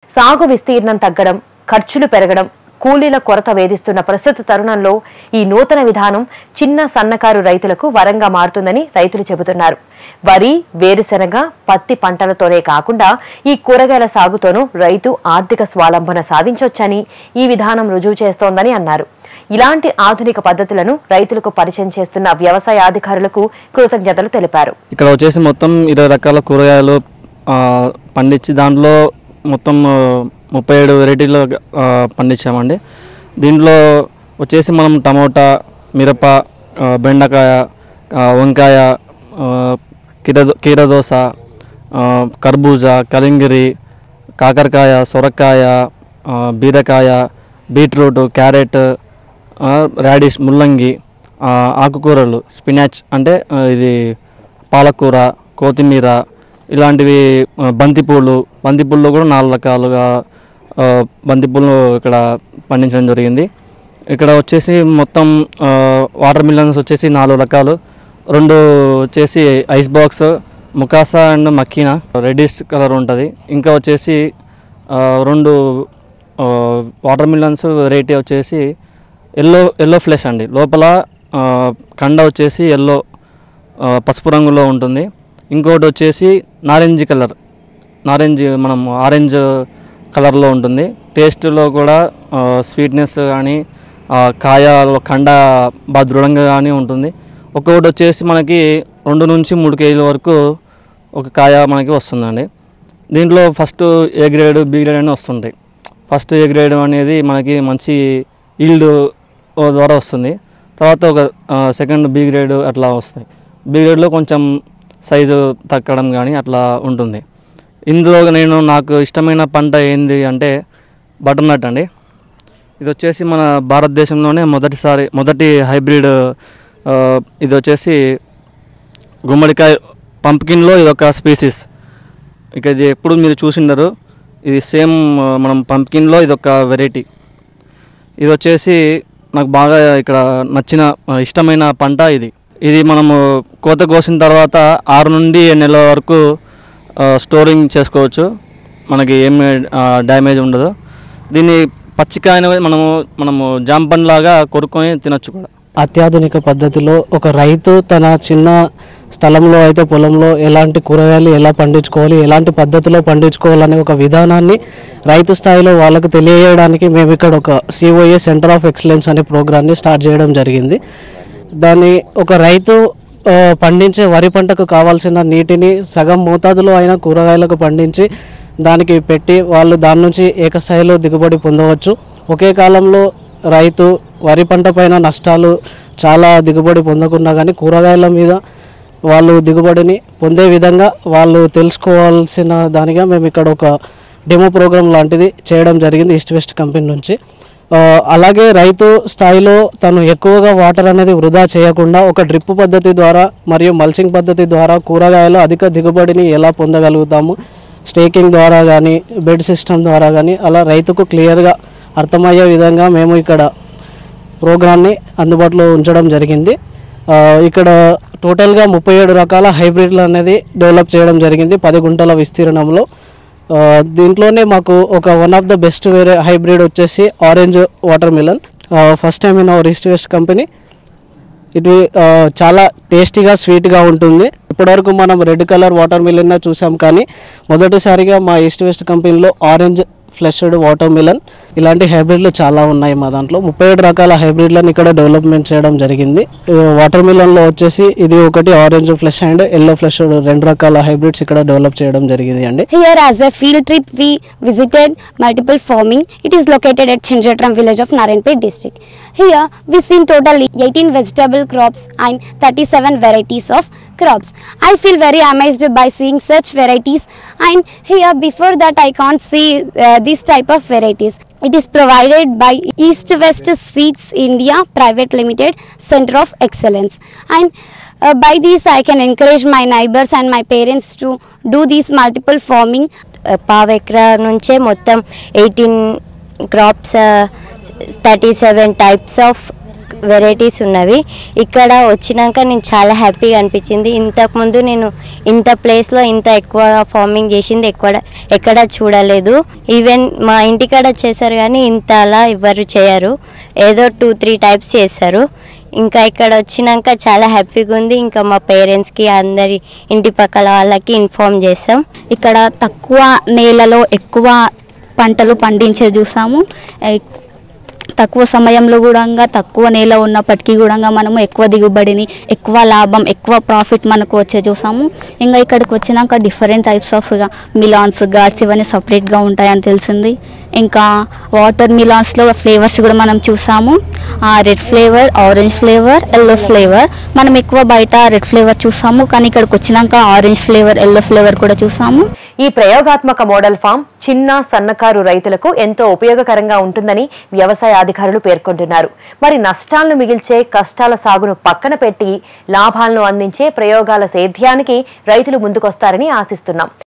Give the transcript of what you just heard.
సాగు విస్తీర్ణం తగ్గడం ఖర్చులు పెరగడం కూలీల కొరత వేధిస్తున్న ప్రస్తుత తరుణంలో ఈ నూతన విధానం చిన్న సన్నకారు రైతులకు వరంగా మారుతుందని రైతులు చెబుతున్నారు వరి వేరుశెనగ పత్తి పంటలతోనే కాకుండా ఈ కూరగాయల సాగుతోనూ రైతు ఆర్థిక స్వాలంబన సాధించొచ్చని ఈ విధానం రుజువు చేస్తోందని అన్నారు ఇలాంటి ఆధునిక పద్ధతులను రైతులకు పరిచయం చేస్తున్న వ్యవసాయ అధికారులకు కృతజ్ఞతలు తెలిపారు ఇక్కడ వచ్చేసి మొత్తం ఇరవై రకాల కూరగాయలు ఆ, పండించి దాంట్లో మొత్తం ఆ, ముప్పై ఏడు వెరైటీలు ఆ, పండించామండి దీంట్లో వచ్చేసి మనం టమోటా మిరప ఆ, బెండకాయ ఆ, వంకాయ ఆ, కీరదో కీరదోస ఆ, కర్బూజా కలింగిరి కాకరకాయ సొరకాయ ఆ, బీరకాయ బీట్రూట్ క్యారెట్ ఆ, రాడిష్ ముల్లంగి ఆ, ఆకుకూరలు స్పినాచ్ అంటే ఆ, ఇది పాలకూర కొత్తిమీర ఇలాంటివి ఆ, బంతిపూలు బంతిపూల్లో కూడా నాలుగు రకాలుగా ఆ, బంతిపూలు ఇక్కడ పండించడం జరిగింది ఇక్కడ వచ్చేసి మొత్తం ఆ, వాటర్ మిలన్స్ వచ్చేసి నాలుగు రకాలు రెండు వచ్చేసి ఐస్ బాక్స్ ముకాసా అండ్ మక్కీనా రెడ్డిష్ కలర్ ఉంటుంది ఇంకా వచ్చేసి ఆ, రెండు ఆ, వాటర్ మిలన్స్ వెరైటీ వచ్చేసి ఎల్లో ఎల్లో ఫ్లెష్ అండి లోపల ఆ, కండ వచ్చేసి ఎల్లో ఆ, పసుపు రంగులో ఉంటుంది ఇంకోటి వచ్చేసి నారింజ కలర్ నారింజ మనం ఆరెంజ్ కలర్లో ఉంటుంది టేస్ట్లో కూడా స్వీట్నెస్ కానీ కాయ కండ బాగా దృఢంగా కానీ ఉంటుంది ఒక్కొక్కటి వచ్చేసి మనకి రెండు నుంచి మూడు కేజీల వరకు ఒక కాయ మనకి వస్తుందండి దీంట్లో first A grade B grade అని వస్తుంటాయి ఫస్ట్ ఏ గ్రేడ్ అనేది మనకి మంచి ఈల్డ్ ద్వారా వస్తుంది తర్వాత ఒక సెకండ్ బి గ్రేడ్ అట్లా వస్తాయి బి గ్రేడ్లో కొంచెం సైజు తగ్గడం కానీ అట్లా ఉంటుంది ఇందులో నేను నాకు ఇష్టమైన పంట ఏంది అంటే బటర్నట్ అండి ఇది వచ్చేసి మన భారతదేశంలోనే మొదటిసారి మొదటి హైబ్రిడ్ ఆ, ఇది వచ్చేసి గుమ్మడికాయ పంప్కిన్లో ఇది ఒక స్పీసీస్ ఇక ఇది ఎప్పుడు మీరు చూసిండరు ఇది సేమ్ ఆ, మనం పంప్కిన్లో ఇది ఒక వెరైటీ ఇది వచ్చేసి నాకు బాగా ఇక్కడ నచ్చిన ఆ, ఇష్టమైన పంట ఇది ఇది మనము కోత కోసిన తర్వాత ఆరు నుండి ఏడు నెలల వరకు ఆ, స్టోరింగ్ చేసుకోవచ్చు మనకి ఏం ఆ, డ్యామేజ్ ఉండదు దీన్ని పచ్చికాయని మనము మనము జామ పండులాగా కొరుక్కొని తినొచ్చు కూడా అత్యాధునిక పద్ధతిలో ఒక రైతు తన చిన్న స్థలంలో అయితే పొలంలో ఎలాంటి కూరగాయలు ఎలా పండించుకోవాలి ఎలాంటి పద్ధతిలో పండించుకోవాలనే ఒక విధానాన్ని రైతు స్థాయిలో వాళ్ళకు తెలియజేయడానికి మేము ఇక్కడ ఒక సిఓఏ సెంటర్ ఆఫ్ ఎక్సలెన్స్ అనే ప్రోగ్రాన్ని స్టార్ట్ చేయడం జరిగింది దాన్ని ఒక రైతు ఆ, పండించే వరి పంటకు కావాల్సిన నీటిని సగం మోతాదులో అయిన కూరగాయలకు పండించి దానికి పెట్టి వాళ్ళు దాని నుంచి ఏకస్థాయిలో దిగుబడి పొందవచ్చు ఒకే కాలంలో రైతు వరి పంట పైన నష్టాలు చాలా దిగుబడి పొందకుండా కానీ కూరగాయల మీద వాళ్ళు దిగుబడిని పొందే విధంగా వాళ్ళు తెలుసుకోవాల్సిన దానిగా మేము ఇక్కడ ఒక డెమో ప్రోగ్రామ్ లాంటిది చేయడం జరిగింది ఈస్ట్ వెస్ట్ కంపెనీ నుంచి ఆ, అలాగే రైతు స్థాయిలో తను ఎక్కువగా వాటర్ అనేది వృధా చేయకుండా ఒక డ్రిప్ పద్ధతి ద్వారా మరియు మల్చింగ్ పద్ధతి ద్వారా కూరగాయలు అధిక దిగుబడిని ఎలా పొందగలుగుతాము స్టేకింగ్ ద్వారా కానీ బెడ్ సిస్టమ్ ద్వారా కానీ అలా రైతుకు క్లియర్గా అర్థమయ్యే విధంగా మేము ఇక్కడ ప్రోగ్రామ్ని అందుబాటులో ఉంచడం జరిగింది ఆ, ఇక్కడ టోటల్గా ముప్పై ఏడు రకాల హైబ్రిడ్లు అనేది డెవలప్ చేయడం జరిగింది పది గుంటల విస్తీర్ణంలో ఆ, దీంట్లోనే మాకు ఒక వన్ ఆఫ్ ద బెస్ట్ వేరే హైబ్రిడ్ వచ్చేసి orange water melon first time in our East West company ఇది ఆ, చాలా టేస్టీగా స్వీట్గా ఉంటుంది ఇప్పటివరకు మనం రెడ్ కలర్ వాటర్ మిలన్ చూసాం కానీ మొదటిసారిగా మా ఈస్ట్ వెస్ట్ కంపెనీలో ఆరెంజ్ ఫ్లెష్డ్ వాటర్ మిలన్ ఇలాంటి హైబ్రిడ్లు చాలా ఉన్నాయి మా దాంట్లో ముప్పై ఏడు రకాల హైబ్రిడ్లను ఇక్కడ డెవలప్మెంట్ చేయడం జరిగింది వాటర్ మిలన్లో వచ్చేసి ఇది ఒకటి orange flesh and yellow flesh రెండు రకాల హైబ్రిడ్స్ ఇక్కడ డెవలప్ చేయడం జరిగింది అండి Here, as a field trip, we visited multiple farming. It is located at Chinjatram village of Narayanpet district. Here, we seen total 18 vegetable crops and 37 varieties of crops. I feel very amazed by seeing such varieties. And here, before that, I can't see uh, this type of varieties. It is provided by East West Seeds India Private Limited Center of Excellence. And uh, by this, I can encourage my neighbors and my parents to do these multiple farming పావు ఎకరా నుంచే మొత్తం eighteen crops thirty seven types of varieties ఉన్నవి ఇక్కడ వచ్చినాక నేను చాలా హ్యాపీగా అనిపించింది ఇంతకుముందు నేను ఇంత ప్లేస్లో ఇంత ఎక్కువ ఫార్మింగ్ చేసింది ఎక్కడ ఎక్కడ చూడలేదు ఈవెన్ మా ఇంటికాడ చేశారు కానీ ఇంత అలా ఎవరు చేయరు ఏదో టూ త్రీ టైప్స్ చేస్తారు ఇంకా ఇక్కడ వచ్చినాక చాలా హ్యాపీగా ఉంది ఇంకా మా పేరెంట్స్కి అందరి ఇంటి పక్కల వాళ్ళకి ఇన్ఫామ్ చేసాం ఇక్కడ తక్కువ నేలలో ఎక్కువ పంటలు పండించే చూసాము ఏ, తక్కువ సమయంలో కూడా తక్కువ నేల ఉన్నప్పటికీ కూడా మనము ఎక్కువ దిగుబడిని ఎక్కువ లాభం ఎక్కువ ప్రాఫిట్ మనకు వచ్చే చూసాము ఇంకా ఇక్కడికి వచ్చినాక డిఫరెంట్ టైప్స్ ఆఫ్ మిలాన్స్ గార్స్ ఇవన్నీ సపరేట్గా ఉంటాయని తెలిసింది ఇంకా వాటర్ మిలాన్స్లో ఫ్లేవర్స్ కూడా మనం చూసాము red flavour orange flavour yellow flavour మనం ఎక్కువ బయట రెడ్ ఫ్లేవర్ చూసాము కానీ ఇక్కడికి వచ్చినాక ఆరెంజ్ ఫ్లేవర్ ఎల్లో ఫ్లేవర్ కూడా చూసాము ఈ ప్రయోగాత్మక మోడల్ ఫామ్ చిన్న సన్నకారు రైతులకు ఎంతో ఉపయోగకరంగా ఉంటుందని వ్యవసాయ అధికారులు పేర్కొంటున్నారు మరి నష్టాలను మిగిల్చే కష్టాల సాగును పక్కన పెట్టి లాభాలను అందించే ప్రయోగాల సేద్యానికి రైతులు ముందుకొస్తారని ఆశిస్తున్నాం